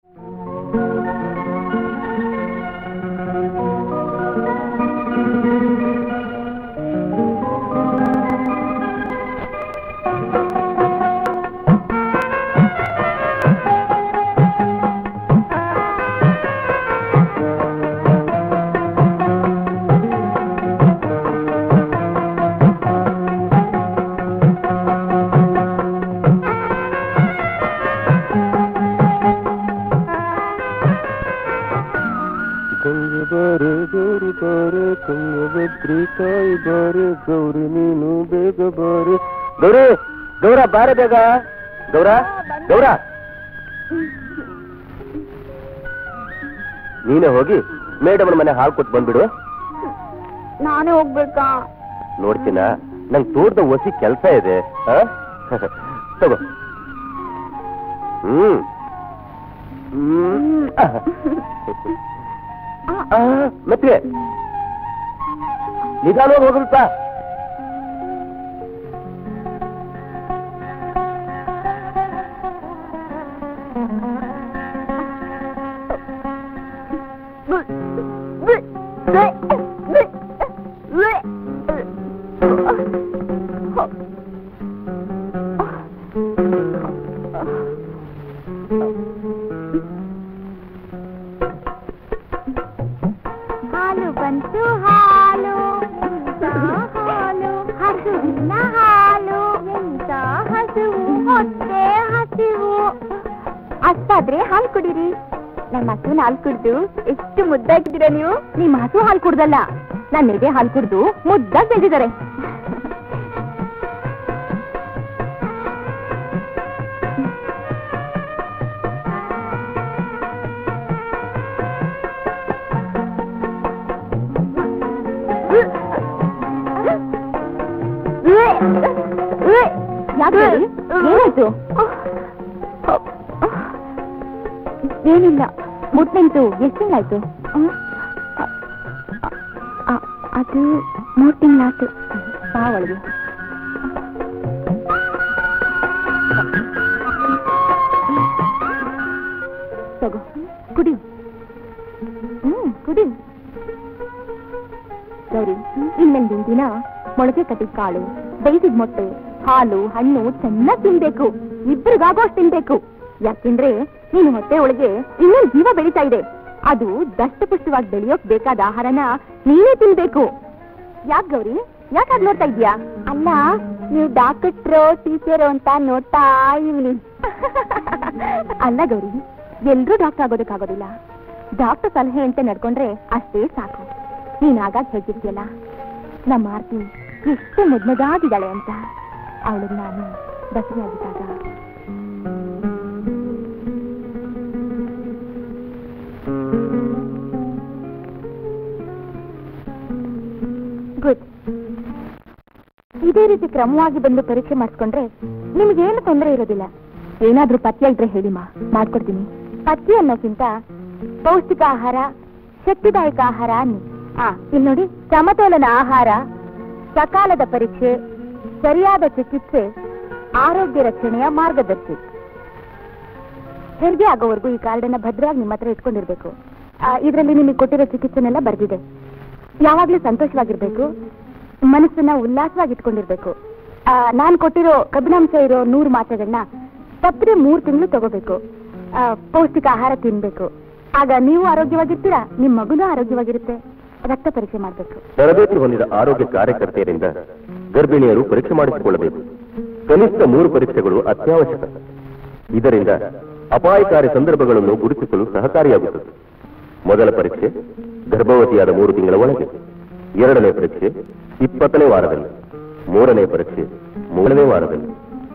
ಗಂಗೆ ಬಾರೆ ಗೌರಿ ಬಾರೆ ತುಂಗಭದ್ರಿ ತಾಯಿ ಬಾರೆ ಗೌರಿ ನೀನು ಬೇಗ ಬಾರೆ ಗೌರಿ ಗೌರ ಬಾರೆ ಬೇಗ ಗೌರ ಗೌರ ನೀನೇ ಹೋಗಿ ಮೇಡಮ್ ಮನೆ ಹಾಲು ಕೊಟ್ಟು ಬಂದ್ಬಿಡು ನಾನೇ ಹೋಗ್ಬೇಕಾ ನೋಡ್ತೀನ ನಂಗೆ ತೋಟದ ಒಸಿ ಕೆಲಸ ಇದೆ ಆ? ತಗೋ ಹ್ಮ್ ಹ್ಮ್ ಆ, ಮತ್ತೆ ನಿಧಾನವಾಗಿ ಹೋಗ್ರಪ್ಪ ಹಾಲು ಬಂತು ಹಾಲು ಎಂತ ಹಾಲು ಹಸುವಿನ ಹಾಲು ಎಂತ ಹಸುವು ಹೊಟ್ಟೆ ಹಸಿವು ಅಷ್ಟಾದ್ರೆ ಹಾಲು ಕುಡೀರಿ ನಮ್ಮ ಹಸುವಿನ ಹಾಲು ಕುಡ್ದು ಎಷ್ಟು ಮುದ್ದಾಗಿದ್ದೀರಾ ನೀವು ನಿಮ್ಮ ಹಸು ಹಾಲು ಕುಡ್ದಲ್ಲ ನನ್ನ ಎದೆ ಹಾಲು ಕುಡ್ದು ಮುದ್ದಾಗಿ ಬೆಳೆದಿದ್ದಾರೆ ಯಾಕೆ ಏನಾಯ್ತು ಏನಿಲ್ಲ ಮುಟ್ ನಿಂತು ಎಷ್ಟು ತಿಂಗಳಾಯ್ತು ಅದು ಮೂರು ತಿಂಗಳಾಯ್ತು ಬಾ ಒಳಗೆ ತಗೋ ಕುಡಿ ಹ್ಮ್ ಕುಡಿ ಗೌರಿ ಇನ್ನೊಂದಿನ ದಿನ ಮೊಳಕೆ ಕಟ್ಟಿದ ಕಾಳು ಬೇಯಿಸಿದ ಮೊಟ್ಟೆ ಹಾಲು ಹಣ್ಣು ಚೆನ್ನಾಗಿ ತಿನ್ಬೇಕು ಇಬ್ರಿಗಾಗೋಷ್ಟು ತಿನ್ಬೇಕು ಯಾಕೆಂದ್ರೆ ನೀನು ಹೊಟ್ಟೆ ಒಳಗೆ ಇನ್ನೂ ಜೀವ ಬೆಳೀತಾ ಇದೆ ಅದು ದಷ್ಟಪುಷ್ಟವಾಗಿ ಬೆಳೆಯೋಕ್ ಬೇಕಾದ ಆಹಾರನ ನೀನೇ ತಿನ್ಬೇಕು ಯಾಕೆ ಗೌರಿ ಯಾಕೆ ನೋಡ್ತಾ ಇದ್ಯಾ ಅಲ್ಲ ನೀವು ಡಾಕ್ಟ್ರು ಟೀಚರು ಅಂತ ನೋಡ್ತಾ ಇವ್ನಿ ಅಲ್ಲ ಗೌರಿ ಎಲ್ರೂ ಡಾಕ್ಟರ್ ಆಗೋದಕ್ಕಾಗೋದಿಲ್ಲ ಡಾಕ್ಟರ್ ಸಲಹೆ ಅಂತ ನಡ್ಕೊಂಡ್ರೆ ಅಷ್ಟೇ ಸಾಕು ನೀನ್ ಆಗಾಗ ಹೇಳ್ತಿರ್ತೀಯಲ್ಲ ನಮ್ಮ ಆರ್ತಿ ಎಷ್ಟು ಮುದ್ಮದಾಗಿದ್ದಾಳೆ ಅಂತ ಅವಳಿಗೆ ನಾನು ಬಸರಿಯಾಗಿದ್ದಾಗ ಗುಡ್ ಇದೇ ರೀತಿ ಕ್ರಮವಾಗಿ ಬಂದು ಪರೀಕ್ಷೆ ಮಾಡಿಸ್ಕೊಂಡ್ರೆ ನಿಮ್ಗೇನು ತೊಂದರೆ ಇರೋದಿಲ್ಲ ಏನಾದ್ರೂ ಪಥ್ಯ ಇದ್ರೆ ಹೇಳಿಮಾ ಮಾಡ್ಕೊಡ್ತೀನಿ ಪಥ್ಯ ಅನ್ನೋಕ್ಕಿಂತ ಪೌಷ್ಟಿಕ ಆಹಾರ ಶಕ್ತಿದಾಯಕ ಆಹಾರ ಅನ್ನಿ ಆ ಇಲ್ಲಿ ನೋಡಿ ಸಮತೋಲನ ಆಹಾರ ಸಕಾಲದ ಪರೀಕ್ಷೆ ಸರಿಯಾದ ಚಿಕಿತ್ಸೆ ಆರೋಗ್ಯ ರಕ್ಷಣೆಯ ಮಾರ್ಗದರ್ಶಿ ಹೆರಿಗೆ ಆಗೋವರೆಗೂ ಈ ಕಾರ್ಡನ್ನ ಭದ್ರವಾಗಿ ನಿಮ್ಮ ಹತ್ರ ಇಟ್ಕೊಂಡಿರ್ಬೇಕು ಇದರಲ್ಲಿ ನಿಮಗೆ ಕೊಟ್ಟಿರೋ ಚಿಕಿತ್ಸೆನೆಲ್ಲ ಬರ್ದಿದೆ ಯಾವಾಗ್ಲೂ ಸಂತೋಷವಾಗಿರ್ಬೇಕು ಮನಸ್ಸನ್ನ ಉಲ್ಲಾಸವಾಗಿ ಇಟ್ಕೊಂಡಿರ್ಬೇಕು ನಾನು ಕೊಟ್ಟಿರೋ ಕಬ್ಬಿನಾಂಶ ಇರೋ ನೂರು ಮಾತ್ರೆಗಳನ್ನ ತಪ್ಪದೆ ಮೂರು ತಿಂಗಳು ತಗೋಬೇಕು ಆ, ಪೌಷ್ಟಿಕ ಆಹಾರ ತಿನ್ಬೇಕು ಆಗ ನೀವು ಆರೋಗ್ಯವಾಗಿರ್ತೀರಾ ನಿಮ್ಮ ಮಗುನೂ ಆರೋಗ್ಯವಾಗಿರುತ್ತೆ ರಕ್ತ ಪರೀಕ್ಷೆ ಮಾಡಬೇಕು ತರಬೇತಿ ಹೊಂದಿದ ಆರೋಗ್ಯ ಕಾರ್ಯಕರ್ತೆಯರಿಂದ ಗರ್ಭಿಣಿಯರು ಪರೀಕ್ಷೆ ಮಾಡಿಸಿಕೊಳ್ಳಬೇಕು ಕನಿಷ್ಠ ಮೂರು ಪರೀಕ್ಷೆಗಳು ಅತ್ಯವಶ್ಯಕ ಇದರಿಂದ ಅಪಾಯಕಾರಿ ಸಂದರ್ಭಗಳನ್ನು ಗುರುತಿಸಲು ಸಹಕಾರಿಯಾಗುತ್ತದೆ ಮೊದಲ ಪರೀಕ್ಷೆ ಗರ್ಭವತಿಯಾದ ಮೂರು ತಿಂಗಳ ಒಳಗೆ ಎರಡನೇ ಪರೀಕ್ಷೆ ಇಪ್ಪತ್ತನೇ ವಾರದಲ್ಲಿ ಮೂರನೇ ಪರೀಕ್ಷೆ ಮೂರನೇ ವಾರದಲ್ಲಿ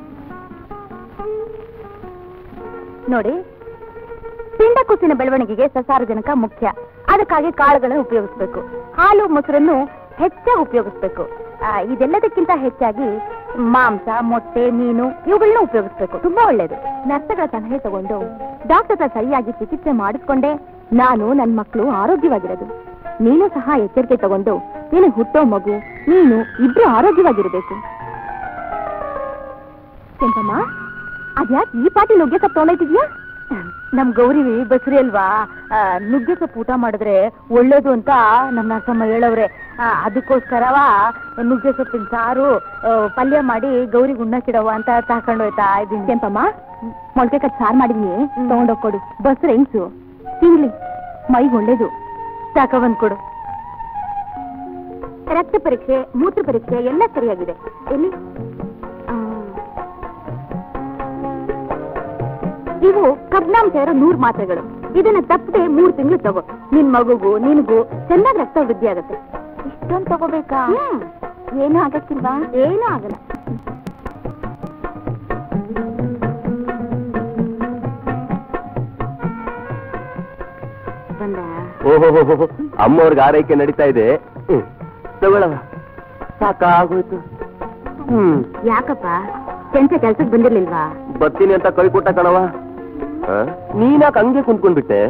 ನೋಡಿ ಪಿಂಡಕೂಸಿನ ಬೆಳವಣಿಗೆಗೆ ಸಸಾರಜನಕ ಮುಖ್ಯ ಅದಕ್ಕಾಗಿ ಕಾಳುಗಳನ್ನು ಉಪಯೋಗಿಸಬೇಕು ಹಾಲು ಮೊಸರನ್ನು ಹೆಚ್ಚಾಗಿ ಉಪಯೋಗಿಸಬೇಕು ಇದೆಲ್ಲದಕ್ಕಿಂತ ಹೆಚ್ಚಾಗಿ ಮಾಂಸ ಮೊಟ್ಟೆ ಮೀನು ಇವುಗಳನ್ನ ಉಪಯೋಗಿಸಬೇಕು ತುಂಬಾ ಒಳ್ಳೇದು ನರ್ಸಗಳ ಸಲಹೆ ತಗೊಂಡು ಡಾಕ್ಟರ್ ಹತ್ರ ಸರಿಯಾಗಿ ಚಿಕಿತ್ಸೆ ಮಾಡಿಸ್ಕೊಂಡೆ ನಾನು ನನ್ನ ಮಕ್ಕಳು ಆರೋಗ್ಯವಾಗಿರೋದು ನೀನು ಸಹ ಎಚ್ಚರಿಕೆ ತಗೊಂಡು ನೀನು ಹುಟ್ಟೋ ಮಗು ನೀನು ಇಬ್ರು ಆರೋಗ್ಯವಾಗಿರಬೇಕು ಕೆಂಪಮ್ಮ ಅದ್ಯಾಕೆ ಈ ಪಾಟಿ ನುಗ್ಗೆ ಸೊಪ್ಪು ತೊಗೊಂಡೋಯ್ತಿದ್ಯಾ ನಮ್ ಗೌರಿ ಬಸ್ರಿ ಅಲ್ವಾ ಆ, ನುಗ್ಗೆ ಸೊಪ್ಪು ಊಟ ಮಾಡಿದ್ರೆ ಒಳ್ಳೇದು ಅಂತ ನಮ್ಮ ನರಸಮ್ಮ ಹೇಳವ್ರೆ ಆ, ಅದಕ್ಕೋಸ್ಕರವ ನುಗ್ಗೆ ಸೊಪ್ಪಿನ ಸಾರು ಆ, ಪಲ್ಯ ಮಾಡಿ ಗೌರಿಗೆ ಉಣ್ಣಕ್ಕಿಡವ ಅಂತ ತಕೊಂಡು ಹೋಯ್ತಾ ಇದೀನಿ ಕೆಂಪಮ್ಮ ಮೊಳಕೆ ಕಟ್ ಸಾರು ಮಾಡಿದ್ನಿ ತಗೊಂಡೋಗ್ ಕೊಡು ಬಸ್ರ ಹೆಂಗ್ಸು ತಿನ್ಲಿ ಮೈಗೆ ಒಳ್ಳೇದು ಸಾಕ ಬಂದ್ಕೊಡು ರಕ್ತ ಪರೀಕ್ಷೆ ಮೂತ್ರ ಪರೀಕ್ಷೆ ಎಲ್ಲ ಸರಿಯಾಗಿದೆ ಎಲ್ಲಿ ಆ, ಇವು ಕಬ್ನಾಂಶ ಇರೋ ನೂರ್ ಮಾತ್ರೆಗಳು ಇದನ್ನ ತಪ್ಪದೆ ಮೂರ್ ತಿಂಗಳು ತಗೋ ನಿನ್ ಮಗುಗೂ ನಿನ್ಗೂ ಚೆನ್ನಾಗಿ ರಕ್ತ ವೃದ್ಧಿ ಆಗತ್ತೆ ಇಷ್ಟೊಂದು ತಗೋಬೇಕಾ ಏನು ಆಗಕ್ಕಿಲ್ವಾ ಏನೂ ಆಗಲ್ಲ ಬಂದ ಓಹೋ ಅಮ್ಮವ್ರಿಗೆ ಆರೈಕೆ ನಡೀತಾ ಇದೆ ಹ್ಮ್. ತಗೊಳವ ಸಾಕಾಗೋಯ್ತು ಹ್ಮ್ ಯಾಕಪ್ಪ ಕೆಂಚ ಕೆಲ್ಸಕ್ಕೆ ಬಂದಿರ್ಲಿಲ್ವಾ ಬರ್ತೀನಿ ಅಂತ ಕೈ ಕೊಟ್ಟ ಕಣವ ಆ? ನೀನ್ಯಾಕ್ ಹಂಗೆ ಕುಂತ್ಕೊಂಡ್ಬಿಟ್ಟೆ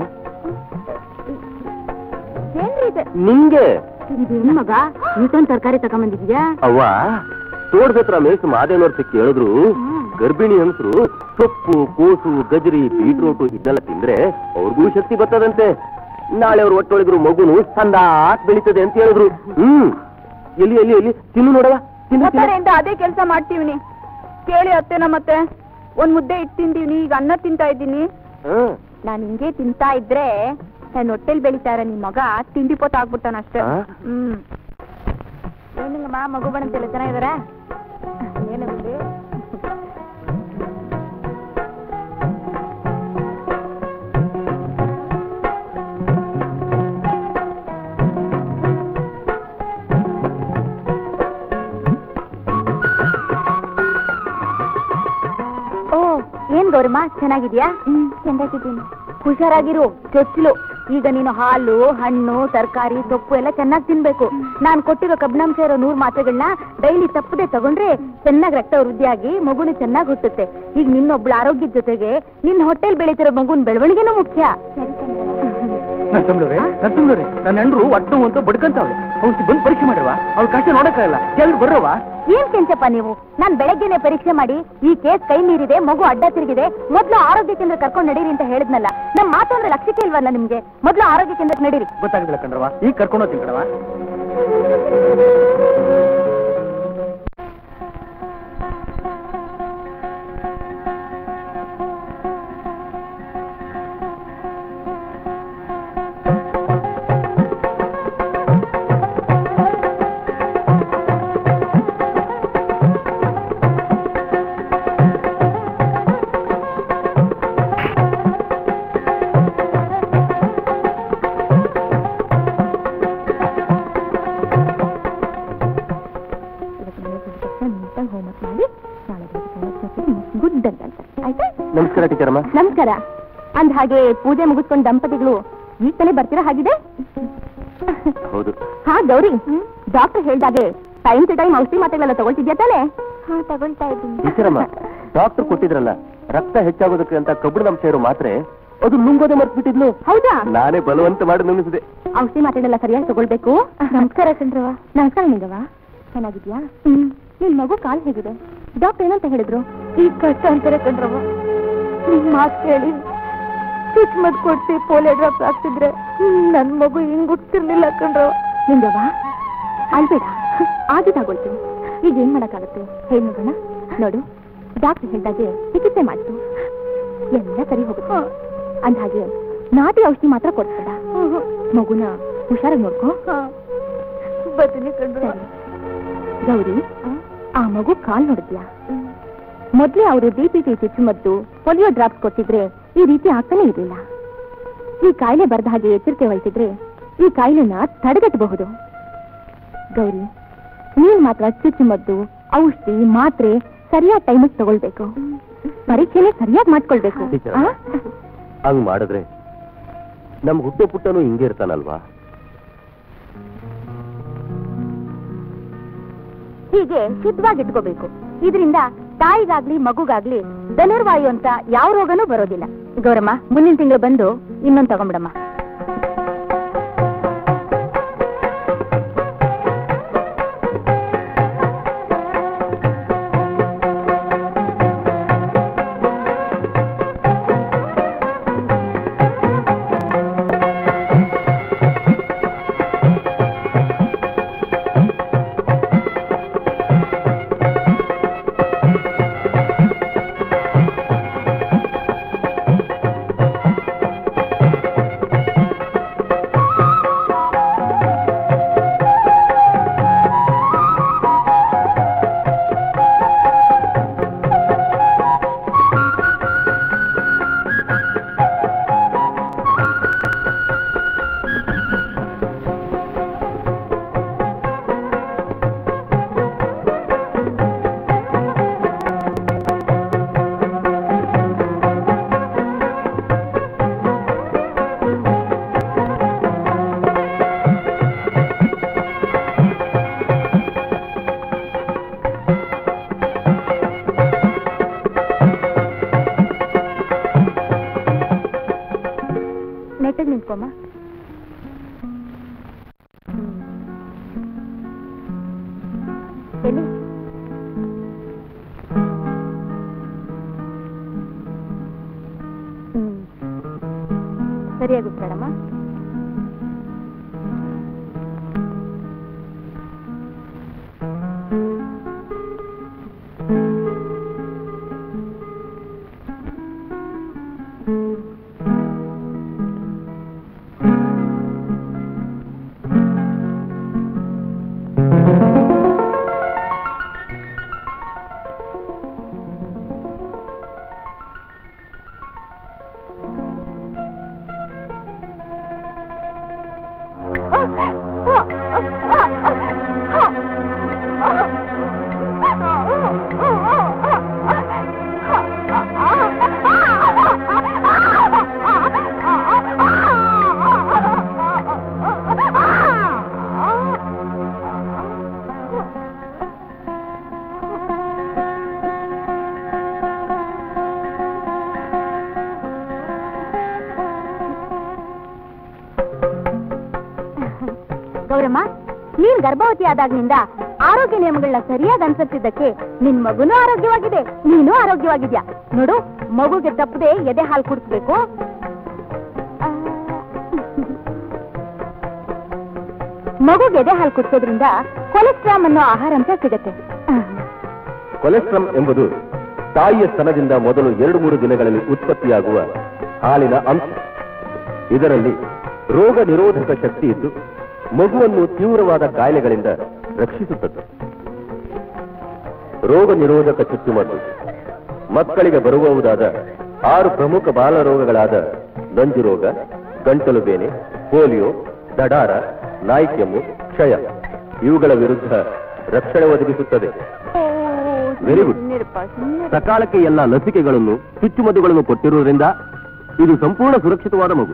ಏನ್ರಿ ಇದು? ನಿಂಗೆ ಇದೇನ್ ಮಗ ಇಷ್ಟೊಂದ್ ತರಕಾರಿ ತಗೊಂಬಂದಿದ್ಯಾ ಅವ್ವ ತೋಟದ ಹತ್ರ ಮೇಸು ಮಾದೇನವ್ರ ಕೇಳಿದ್ರು ಹ್ಮ್. ಗರ್ಭಿಣಿ ಹೆಂಗಸರು ಸೊಪ್ಪು ಕೋಸು ಗಜರಿ ಬೀಟ್ರೂಟು ಇದೆಲ್ಲ ತಿಂದ್ರೆ ಅವ್ರಿಗೂ ಶಕ್ತಿ ಬರ್ತದಂತೆ ನಾಳೆ ಅವ್ರು ಒಟ್ಟೊಳಗಿದ್ರು ಮಗುನು ಸಂದಾತ್ ಬೆಳೀತದೆ ಅಂತ ಹೇಳಿದ್ರು ಹ್ಮ್ ಎಲ್ಲಿ ಎಲ್ಲಿ ಎಲ್ಲಿ ತಿನ್ನು ನೋಡವ ತಿನ್ನು ತಿನ್ನು. ಒತ್ತಾರೆಯಿಂದ ಅದೇ ಕೆಲಸ ಮಾಡ್ತೀವಿನಿ ಕೇಳಿ ಅತ್ತೆನ ಮತ್ತೆ ಒಂದ್ ಮುದ್ದೆ ಇಟ್ಟು ತಿಂದೀನಿ ಈಗ ಅನ್ನ ತಿಂತಾ ಇದ್ದೀನಿ ಹ್ಮ್. ನಾನ್ ಹಿಂಗೆ ತಿಂತಾ ಇದ್ರೆ ನನ್ನ ಹೊಟ್ಟೆಲ್ ಬೆಳಿತಾರ ನಿಮ್ ಮಗ ತಿಂಡಿ ಪೊತ್ತ ಆಗ್ಬಿಡ್ತಾನ ಅಷ್ಟೇ ಆ? ಹ್ಮ್ ಏನಂಗಮ್ಮ ಮಗು ಬಂದಂತೆಲ್ಲ ಚೆನ್ನಾಗಿದಾರ ಏನಂದ್ರೆ ಓ ಏನ್ ಗೌರಮ್ಮ ಚೆನ್ನಾಗಿದ್ಯಾ ಹ್ಮ್ ಚೆನ್ನಾಗಿದ್ದೀನಿ ಹುಷಾರಾಗಿರು ಚೊಚ್ಚಲು ಈಗ ನೀನು ಹಾಲು ಹಣ್ಣು ತರಕಾರಿ ಸೊಪ್ಪು ಎಲ್ಲ ಚೆನ್ನಾಗಿ ತಿನ್ಬೇಕು ನಾನ್ ಕೊಟ್ಟಿರೋ ಕಬ್ಬಿಣಾಂಶ ಇರೋ ನೂರ್ ಮಾತ್ರೆಗಳನ್ನ ಡೈಲಿ ತಪ್ಪದೆ ತಗೊಂಡ್ರೆ ಚೆನ್ನಾಗಿ ರಕ್ತ ವೃದ್ಧಿಯಾಗಿ ಮಗುನು ಚೆನ್ನಾಗಿ ಹುಟ್ಟುತ್ತೆ ಈಗ ನಿನ್ನೊಬ್ಳ ಆರೋಗ್ಯದ ಜೊತೆಗೆ ನಿನ್ನ ಹೊಟ್ಟೆಲ್ ಬೆಳೀತಿರೋ ಮಗುನ್ ಬೆಳವಣಿಗೆನೂ ಮುಖ್ಯ ನರಸಿಂಹವ್ರೆ ನರಸಿಂಹವ್ರೆ ನನ್ನ ಹೆಂಡ್ರು ಒಟ್ಟು ಅಂತ ಬಡ್ಕಂತಾವ್ರೆ ಅವ್ನು ಬಂದು ಪರೀಕ್ಷೆ ಮಾಡಿರುವ ಅವ್ಳ ಕಷ್ಟ ನೋಡಕ್ಕಾಗಲ್ಲ ಎಲ್ರು ಬರ್ರವ ಏನ್ ಕೆಂಚಪ್ಪ ನೀವು ನಾನ್ ಬೆಳಗ್ಗೆನೆ ಪರೀಕ್ಷೆ ಮಾಡಿ ಈ ಕೇಸ್ ಕೈ ಮೀರಿದೆ ಮಗು ಅಡ್ಡ ತಿರುಗಿದೆ ಮೊದ್ಲು ಆರೋಗ್ಯ ಕೇಂದ್ರ ಕರ್ಕೊಂಡು ನಡೀರಿ ಅಂತ ಹೇಳಿದ್ನಲ್ಲ ನಮ್ ಮಾತು ಅಂದ್ರೆ ಲಕ್ಷಕ್ಕೆ ಇಲ್ವಲ್ಲ ನಿಮ್ಗೆ ಮೊದ್ಲು ಆರೋಗ್ಯ ಕೇಂದ್ರಕ್ಕೆ ನಡೀರಿ ಗೊತ್ತಾಗಿಲ್ಲ ಕಣ್ರವ ಈಗ ಕರ್ಕೊಂಡು ಹೋಗ್ತೀನಿ ಕಣವ ಹೋಮ್ವರ್ಕ್ ಮಾಡಿ ನಾಳೆ ಗುಡ್ ಅಂತ ಆಯ್ತಾ ನಮಸ್ಕಾರ ಟೀಚರಮ್ಮ ನಮಸ್ಕಾರ ಅಂದ ಹಾಗೆ ಪೂಜೆ ಮುಗಿಸ್ಕೊಂಡು ದಂಪತಿಗಳು ಈಗ ತಾನೇ ಬರ್ತೀರಾ ಹಾಗಿದೆ ಹೌದು ಹಾ ಗೌರಿ ಡಾಕ್ಟರ್ ಹೇಳ್ದಾಗೆ ಟೈಮ್ ಟು ಟೈಮ್ ಔಷಧಿ ಮಾತ್ರೆಗಳೆಲ್ಲ ತಗೊಳ್ತಿದ್ಯಾ ತಾನೇ ಹಾ ತಗೊಳ್ತಾ ಟೀಚರಮ್ಮ ಡಾಕ್ಟರ್ ಕೊಟ್ಟಿದ್ರಲ್ಲ ರಕ್ತ ಹೆಚ್ಚಾಗೋದಕ್ಕೆ ಅಂತ ಕಬ್ಬಿಣದ ಇರೋ ಮಾತ್ರೆ ಅದು ನುಂಗೋದೆ ಮರ್ತ್ಬಿಟ್ಟಿದ್ಲು ಹೌದಾ ನಾನೇ ಬಲವಂತ ಮಾಡಿ ನುಂಗಿಸಿದೆ ಔಷಧಿ ಮಾತ್ರೆಗಳೆಲ್ಲ ಸರಿಯಾಗಿ ತಗೊಳ್ಬೇಕು ನಮಸ್ಕಾರ ಚಂದ್ರವ ನಮಸ್ಕಾರ ನಿಂಗವ ಚೆನ್ನಾಗಿದ್ಯಾ ಹ್ಮ್ ನಿನ್ ಮಗು ಕಾಲ್ ಹೇಗಿದೆ ಡಾಕ್ಟರ್ ಏನಂತ ಹೇಳಿದ್ರು ಈ ಕಷ್ಟ ಅಂತಾರೆ ಕಣ್ರವ ನಿಮ್ ಮಾತು ಕೇಳಿ ಚುಚ್ ಮದ್ ಕೊಡ್ಸಿ ಪೋಲಿಯೋ ಡ್ರಾಪ್ ಹಾಕ್ತಿದ್ರೆ ನನ್ ಮಗು ಹಿಂಗ್ ಹುಟ್ಟಿರ್ಲಿಲ್ಲ ಕಣ್ರವ ನಿಂಗವ ಅಲ್ಬೇಡ ಆಗಿದಾಗೋಯ್ತು ಈಗ ಏನ್ ಮಾಡಕ್ಕಾಗತ್ತೆ ಹೇಳಿ ನೋಡೋಣ ನೋಡು ಡಾಕ್ಟರ್ ಹೇಳ್ದಾಗೆ ಚಿಕಿತ್ಸೆ ಮಾಡ್ತು ಎಲ್ಲ ಸರಿ ಹೋಗುತ್ತೆ ಅಂದ್ಹಾಗೆ ನಾಟಿ ಔಷಧಿ ಮಾತ್ರ ಕೊಡ್ಬೇಡ ಮಗುನ ಹುಷಾರಾಗಿ ನೋಡ್ಕೋ ಬರ್ತೀನಿ ಕಣ್ರು ಸರಿ. ಗೌರಿ ಆ ಮಗು ಕಾಲ್ ನೋಡಿದ್ಯಾ ಮೊದ್ಲೇ ಅವರು ಡಿ ಪಿ ಟಿ ಚುಚ್ಚುಮದ್ದು ಪೊಲಿಯೋ ಡ್ರಾಪ್ಸ್ ಕೊಟ್ಟಿದ್ರೆ ಈ ರೀತಿ ಆಗ್ತಾನೆ ಇರಲಿಲ್ಲ ಈ ಕಾಯಿಲೆ ಬರದ ಹಾಗೆ ಎಚ್ಚರಿಕೆ ವಹಿಸಿದ್ರೆ ಈ ಕಾಯಿಲೆನ ತಡೆಗಟ್ಟಬಹುದು ಗೌರಿ ನೀನ್ ಮಾತ್ರ ಚುಚ್ಚುಮದ್ದು ಔಷಧಿ ಮಾತ್ರೆ ಸರಿಯಾದ ಟೈಮಿಗೆ ತಗೊಳ್ಬೇಕು ಪರೀಕ್ಷೆನೆ ಸರಿಯಾಗಿ ಮಾಡ್ಕೊಳ್ಬೇಕು ಟೀಚರ್. ಆ? ಹಂಗ್ ಮಾಡಿದ್ರೆ ನಮ್ ಹುಟ್ಟೆ ಪುಟ್ಟನು ಹಿಂಗೆ ಇರ್ತಾನಲ್ವಾ ಹೀಗೆ ಶುದ್ಧವಾಗಿ ಇಟ್ಕೋಬೇಕು ಇದರಿಂದ ತಾಯಿಗಾಗ್ಲಿ ಮಗುಗಾಗ್ಲಿ ಧನುರ್ವಾಯು ಅಂತ ಯಾವ ರೋಗನೂ ಬರೋದಿಲ್ಲ ಗೌರಮ್ಮ ಮುಂದಿನ ತಿಂಗಳು ಬಂದು ಇನ್ನೊಂದು ತಗೊಂಬಿಡಮ್ಮ ಕೂತ್ಕೊಮ್ಮ ಎಲ್ಲಿ ಹ್ಮ್ ಸರಿಯಾಗುತ್ತೆ ಮೇಡಮ್ಮ ಗೌರಮ್ಮ ನೀನ್ ಗರ್ಭವತಿ ಆದಾಗ್ನಿಂದ ಆರೋಗ್ಯ ನಿಯಮಗಳನ್ನ ಸರಿಯಾಗಿ ಅನುಸರಿಸಿದ್ದಕ್ಕೆ ನಿನ್ ಮಗುನೂ ಆರೋಗ್ಯವಾಗಿದೆ ನೀನು ಆರೋಗ್ಯವಾಗಿದ್ಯಾ ನೋಡು ಮಗುಗೆ ತಪ್ಪದೆ ಎದೆ ಹಾಲು ಕುಡಿಸ್ಬೇಕು ಮಗುಗೆ ಎದೆ ಹಾಲು ಕುಡಿಸೋದ್ರಿಂದ ಕೊಲೆಸ್ಟ್ರಾಮ್ ಅನ್ನೋ ಆಹಾರಾಂಶ ಸಿಗತ್ತೆ ಕೊಲೆಸ್ಟ್ರಮ್ ಎಂಬುದು ತಾಯಿಯ ಸ್ತನದಿಂದ ಮೊದಲು ಎರಡು ಮೂರು ದಿನಗಳಲ್ಲಿ ಉತ್ಪತ್ತಿಯಾಗುವ ಹಾಲಿನ ಅಂಶ ಇದರಲ್ಲಿ ರೋಗ ನಿರೋಧಕ ಶಕ್ತಿ ಇದ್ದು ಮಗುವನ್ನು ತೀವ್ರವಾದ ಕಾಯಿಲೆಗಳಿಂದ ರಕ್ಷಿಸುತ್ತದೆ ರೋಗ ನಿರೋಧಕ ಚುಚ್ಚುಮದ್ದು ಮಕ್ಕಳಿಗೆ ಬರಬಹುದಾದ ಆರು ಪ್ರಮುಖ ಬಾಲರೋಗಗಳಾದ ನಂಜು ರೋಗ ಗಂಟಲು ಬೇನೆ ಪೋಲಿಯೋ ದಡಾರ ನಾಯಿ ಕೆಮ್ಮು ಕ್ಷಯ ಇವುಗಳ ವಿರುದ್ಧ ರಕ್ಷಣೆ ಒದಗಿಸುತ್ತದೆ ವೆರಿ ಗುಡ್ ಸಕಾಲಕ್ಕೆ ಎಲ್ಲ ಲಸಿಕೆಗಳನ್ನು ಚುಚ್ಚುಮದ್ದುಗಳನ್ನು ಕೊಟ್ಟಿರುವುದರಿಂದ ಇದು ಸಂಪೂರ್ಣ ಸುರಕ್ಷಿತವಾದ ಮಗು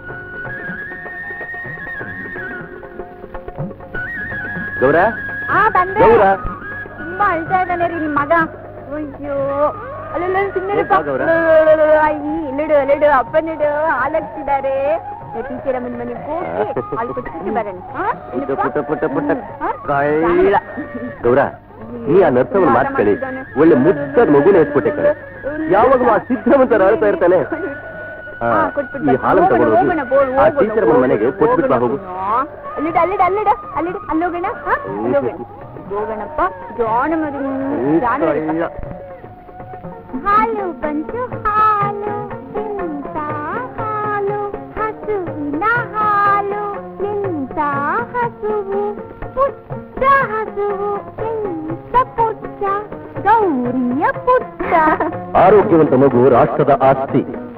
ಗೌರ ಆ ಬಂದೆ ಗೌರ ತುಂಬಾ ಅಳ್ತಾ ಇದ್ದಾನೆ ರೀ ನಿಮ್ ಮಗ ಅಯ್ಯೋ ಅಲ್ಲೆಲ್ಲ ಸುಮ್ಮನೆ ಯಾಕಾ ಗೌರ? ಇಲ್ಲಿಡು ಅಲ್ಲಿಡು ಅಪ್ಪನಿಡು ಹಾಲಾಗ್ತಿದ್ದಾರೆ ಟೀಚರ್ ಅಮ್ಮನ ಮನೆಗೆ ಹೋಗಿ ಹಾಲು ಕೊಟ್ಬಿಟ್ಟು ಬರೋಣ ಹಾ? ಪುಟ್ಟ ಏನಪ್ಪ? ಪುಟ್ಟ ಪುಟ್ಟ ಪುಟ್ಟ ಹಾ? ಕೈಲ ಗೌರ ನೀ ಆ ನರ್ಸವನ್ನ ಮಾತು ಕೇಳಿ ಒಳ್ಳೆ ಮುದ್ದಾದ ಮಗುನ ಎತ್ಕೊಟ್ಟೆ ಕಣೆ ಯಾವಾಗಲೂ ಆ ಸಿದ್ಧವಂತರ ಅಳ್ತಾ ಇರ್ತಾನೆ ಆ, ಹಾ, ಕೊಟ್ಬಿಟ್ಟು ಈ ಬಾ. ಹಾಲನ್ನು ಹೋಗೋಣ, ತಗೊಂಡು ಹೋಗೋಣ, ಬೋಳ್, ಆ ಹೋಗೋಣ, ಟೀಚರ್ ಮನೆಗೆ ಹೋಗೋಣ, ಕೊಟ್ಬಿಟ್ಟು ಬಾ ಹೋಗು ಹೋಗೋಣ. ಅಲ್ಲಿಡು ಅಲ್ಲಿಡು ಅಲ್ಲಿಡು ಅಲ್ಲಿಡು ಅಲ್ಲಿ ಹೋಗೋಣ ಹಾ? ಅಲ್ಲಿ ಹೋಗೋಣ ಹೋಗೋಣಪ್ಪ ಜಾಣ ಮರಿ ಜಾಣ ಮರಿಪ್ಪ. ಹಾಲು ಬಂತು ಹಾಲು ಇಂತ ಹಾಲು ಹಸುವಿನ ಹಾಲು ಇಂತ ಹಸುವು ಪುಟ್ಟ ಹಸುವು ಇಂತ ಪುಟ್ಟ ಗೌರಿಯ ಪುಟ್ಟ ಆರೋಗ್ಯವಂತ ಮಗು ರಾಷ್ಟ್ರದ ಆಸ್ತಿ